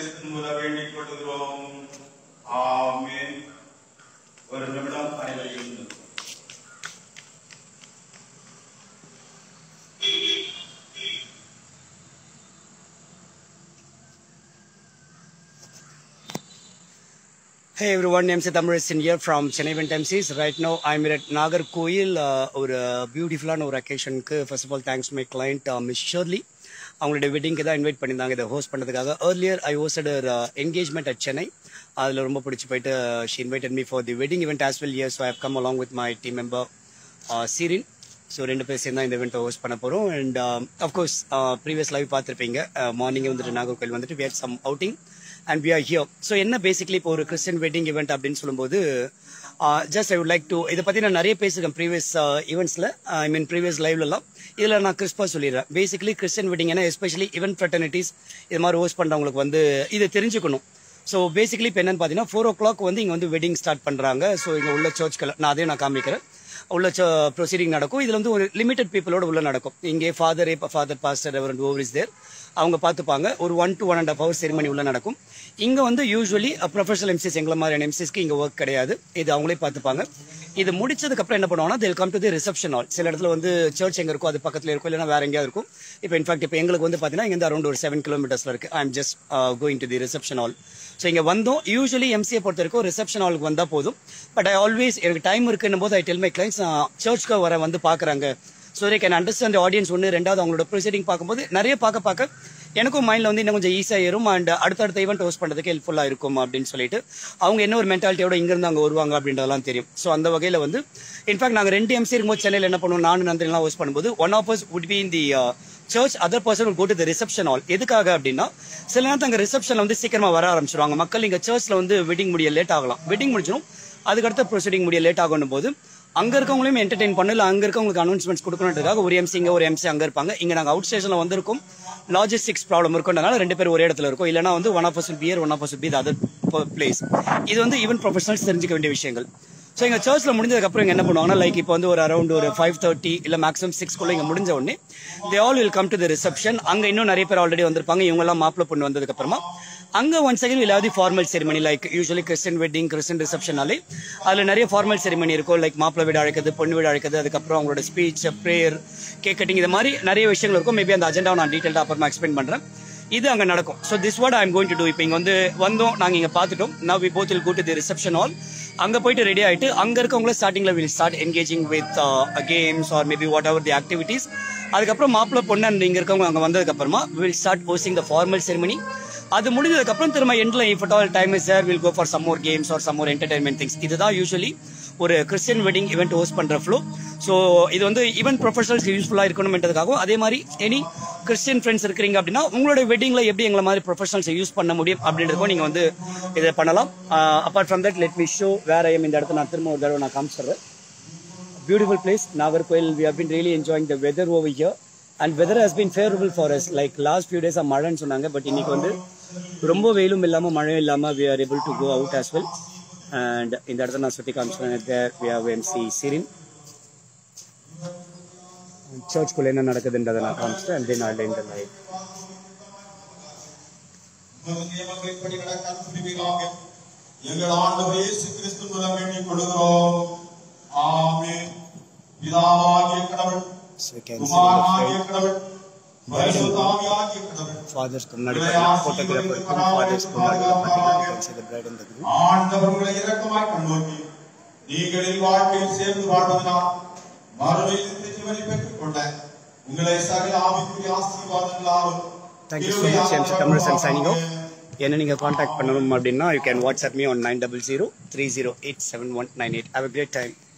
கிறிஸ்துவின் மூலம் வேண்டிக் கொள்கிறோம் ஆமென் ஒரு நிமிடம் அனைவரும் எழுந்து Hey everyone, MC Tamarasan here from Chennai Event MCs. Right now I'm here at Nagarkoil, uh, ஒரு பியூட்டிஃபுல்லான ஒரு அக்கேஷனுக்கு first of all thanks my client miss Shirley அவங்களுடைய வெட்டிங்க்கு தான் இன்வைட் பண்ணியிருந்தாங்க இதை ஹோஸ்ட் பண்ணுறதுக்காக earlier I hosted engagement at Chennai அதில் ரொம்ப பிடிச்சி போயிட்டு she invited me for the wedding event as well here so I have come along with my team member uh, Sirin so ரெண்டு பேர் சேர்ந்து தான் இந்த event ஹோஸ்ட் பண்ண போகிறோம் அண்ட் அஃப்கோர்ஸ் ப்ரீவியஸ் லைவ் பார்த்துருப்பீங்க மார்னிங்கே வந்துட்டு நாகர்கோயில் வந்துட்டு we had some outing and we are here so என்ன பேசிக்லி இப்போ ஒரு கிறிஸ்டியன் வெட்டிங் இவெண்ட் அப்படின்னு சொல்லும்போது just I would like to இதை பற்றி நான் நிறைய பேசியிருக்கேன் ப்ரீவியஸ் ஈவெண்ட்ஸில் ஐ மீன் ப்ரீவியஸ் லைவ்லலாம் இதில் நான் கிறிஸ்பா சொல்லிடுறேன் பேசிக்லி கிறிஸ்டியன் வெட்டிங் ஏன்னா எஸ்பெஷலி ஈவெண்ட் ஃப்ரெட்டர்னிட்டிஸ் இது மாதிரி ஹோஸ்ட் பண்ணுறவங்களுக்கு வந்து இதை தெரிஞ்சுக்கணும் ஸோ பேசிக்லி இப்போ என்னன்னு பார்த்தீங்கன்னா ஃபோர் ஓ கிளாக் வந்து இங்கே வந்து வெட்டிங் ஸ்டார்ட் பண்ணுறாங்க ஸோ இங்கே உள்ள சர்ச்கள் நான் அதையும் நான் காமிக்கிறேன் உள்ள ப்ரொசீடிங் நடக்கும் இதுல வந்து ஒரு லிமிடெட் பீப்புளோட உள்ள நடக்கும் இங்கே father father pastor reverend over is there அவங்க பார்த்துப்பாங்க ஒரு one to one and half hour ceremony உள்ள நடக்கும் இங்க வந்து யூஸ்வலி ப்ரொஃபஷனல் எம்சிஸ் எங்களை மாதிரியான எம்சிஸ்க்கு இங்க ஒர்க் கிடையாது இது அவங்களே பார்த்துப்பாங்க இது முடிச்சதுக்கு அப்புறம் என்ன பண்ணுவாங்கன்னா till come to the reception hall சில இடத்துல வந்து சர்ச் எங்க இருக்கோ அது பக்கத்துல இருக்கும் இல்லைன்னா வேற எங்கேயாவது இருக்கும் இப்போ இன்ஃபேக்ட் இப்போ எங்களுக்கு வந்து பாத்தீங்கன்னா இங்க அரௌண்ட் ஒரு செவன் கிலோமீட்டர்ஸ்ல இருக்கு I am just going to the reception hall so இங்கே வந்தோம் யூஸ்வலி எம்சியை பொறுத்த வரைக்கும் ரிசப்ஷன் ஹாலுக்கு வந்தால் போதும் பட் ஐ ஆல்வேஸ் எனக்கு டைம் இருக்குன்னும் போது ஐ டெல் மை கிளைண்ட்ஸ் சர்ச்க்கு வர வந்து பார்க்குறாங்க so they can understand audience ஒன்று ரெண்டாவது அவங்களோட ப்ரொசீடிங் பார்க்கும்போது நிறைய பார்க்க பார்க்க எனக்கும் மைண்டில் வந்து இன்னும் கொஞ்சம் ஈஸியாக ஏறும் அண்ட் அடுத்தடுத்த ஈவெண்ட் ஹோஸ்ட் பண்ணுறதுக்கு ஹெல்ப்ஃபுல்லாக இருக்கும் அப்படின்னு சொல்லிட்டு அவங்க என்ன ஒரு மென்டாலிட்டியோட இங்கேருந்து அங்கே வருவாங்க அப்படின்றதெல்லாம் தெரியும் ஸோ அந்த வகையில் வந்து இன்ஃபேக்ட் நாங்கள் ரெண்டு எம்சி இருக்கும்போது சென்னையில் என்ன பண்ணுவோம் நானும் நந்திரிலாம் ஹோஸ்ட் பண்ணும்போது one of us would be in the uh, church other person go to the reception hall எதுக்காக அப்படின்னா சில நேரத்தில் அங்கே ரிசப்ஷனில் வந்து சீக்கிரமா வர ஆரம்பிச்சிருவாங்க மக்கள் இங்கே சர்ச்சில் வந்து வெட்டிங் முடிய லேட் ஆகலாம் வெட்டிங் முடிச்சிடும் அதுக்கடுத்த ப்ரொசீடிங் முடிய லேட் ஆகணும் போது அங்க இருக்கவங்களையும் என்டர்டைன் பண்ணல இல்லை அங்க இருக்கவங்களுக்கு அனௌன்ஸ்மெண்ட்ஸ் கொடுக்கணுன்றதுக்காக ஒரு எம்சி இங்க ஒரு எம்சி அங்க இருப்பாங்க இங்க நாங்க அவுட் ஸ்டேஷன்ல வந்திருக்கோம் லாஜிஸ்டிக்ஸ் ப்ராப்ளம் இருக்குன்றனால ரெண்டு பேரும் ஒரே இடத்துல இருக்கும் இல்லைனா வந்து one of person here one of person be other place இது வந்து ஈவன் ப்ரொஃபஷனல்ஸ் தெரிஞ்சுக்க வேண்டிய விஷயங்கள் ஸோ எங்கள் சர்ச்சில் முடிஞ்சதுக்கு அப்புறம் இங்க என்ன பண்ணுவாங்கன்னா லைக் இப்போ வந்து ஒரு அரௌண்ட் ஒரு ஃபைவ் தேர்ட்டி இல்லை மேக்ஸிமம் சிக்ஸ்க்குள்ள இங்கே முடிஞ்ச உடனே they all will come to the reception அங்கே இன்னும் நிறைய பேர் ஆல்ரெடி வந்திருப்பாங்க இவங்கெல்லாம் மாப்பிள பொண்ணு வந்ததுக்கு அப்புறமா அங்கே ஒன் செகண்ட் இல்லாத formal ceremony like usually Christian wedding Christian ரிசப்ஷனாலே அதில் நிறைய ஃபார்மல் செரிமனி இருக்கும் லைக் மாப்பிள வீடு அழைக்கிறது பொண்ணு வீடு அழைக்கிறது அதுக்கப்புறம் அவங்களோட ஸ்பீச் ப்ரேயர் கேக் கட்டிங் இது மாதிரி நிறைய விஷயங்கள் இருக்கும் மேபி அந்த அஜெண்டாவை நான் டீட்டெயிலாக அப்புறமா எக்ஸ்பிளைன் பண்ணுறேன் இது அங்க நடக்கும் so this what I am going to do இப்போ இங்க வந்து வந்தோம் நாங்க இங்க பார்த்துட்டோம் now we both will go to the reception hall அங்க போயிட்டு ரெடி ஆயிட்டு அங்க இருக்கவங்கள ஸ்டார்டிங்ல will start engaging with games or maybe whatever the activities அதுக்கப்புறம் மாப்பிள்ள பொண்ணு and இங்க இருக்கவங்க அங்க வந்ததுக்கு அப்புறமா will start hosting the formal ceremony அது முடிஞ்சதுக்கு அப்புறம் திரும்ப எண்ட்ல if at all time is sir will go for some more games or some more entertainment things இதுதான் யூஸ்வலி ஒரு கிறிஸ்டியன் வெட்டிங் இவெண்ட் ஹோஸ்ட் பண்ற ஃப்ளோ ஸோ இது வந்து ஈவென்ட் ப்ரொஃபஷனல்ஸ் யூஸ்ஃபுல்லா இருக்கணும்ன்றதுக்காகவும் அதே மாதிரி எனி கிறிஸ்டியன் ஃப்ரெண்ட்ஸ் இருக்கிறீங்க அப்படின்னா உங்களோட வெட்டிங்ல எப்படி எங்களை மாதிரி ப்ரொஃபஷனல்ஸ் யூஸ் பண்ண முடியும் அப்படின்றதுக்கும் நீங்க வந்து இதை பண்ணலாம் apart from that let me show வேற ஐஎம் இந்த இடத்த நான் திரும்ப ஒரு தடவை நான் காமிச்சிடுறேன் beautiful place Nagercoil we have been really enjoying the weather over here and weather has been favourable for us like last few days மழைன்னு சொன்னாங்க பட் இன்னைக்கு வந்து ரொம்ப வெயிலும் இல்லாமல் மழையும் இல்லாமல் we are able to go out as well and இந்த இடத்த நான் சுற்றி காமிச்சிருக்கேன் there we have MC Sirin சர்ச்குள்ள என்ன நடக்குதுன்றதை நான் காமிச்சிட்டேன் அண்ட் தென் ஆல் இந்த லைவ் உமது நியமங்களின்படி நடக்க அனுப்புவீராக. எங்கள் ஆண்டவர் இயேசு கிறிஸ்து மூலம் வேண்டிக் கொள்கிறோம் ஆமென் பிதாவாகிய கடவுள் So you can see the குமாரனாகிய flight. கடவுள் பரிசுத்தாவியாகிய கடவுள் ஃபாதர்ஸ்க்கு முன்னாடி பார்த்தீங்கன்னா ஃபோட்டோகிராஃபருக்கும் ஃபாதர்ஸ்க்கு முன்னாடி பார்த்தீங்கன்னா you can see the bride and the groom. ஆண்டவர் உங்களை இரக்கமாய் கண்ணோக்கி நீங்களின் வாழ்க்கையில் சேர்ந்து வாழ்வதனால் மறுமையில் இந்த ஜீவனை பெற்றுக் கொள்ள உங்களை சகல ஆவிக்குரிய ஆசீர்வாதங்களாலும் Thank you so much. MC Thamarasan signing off. என்ன நீங்கள் காண்டாக்ட் பண்ணணும் அப்படின்னா you can WhatsApp me on nine double zero three zero eight seven one nine eight have a great time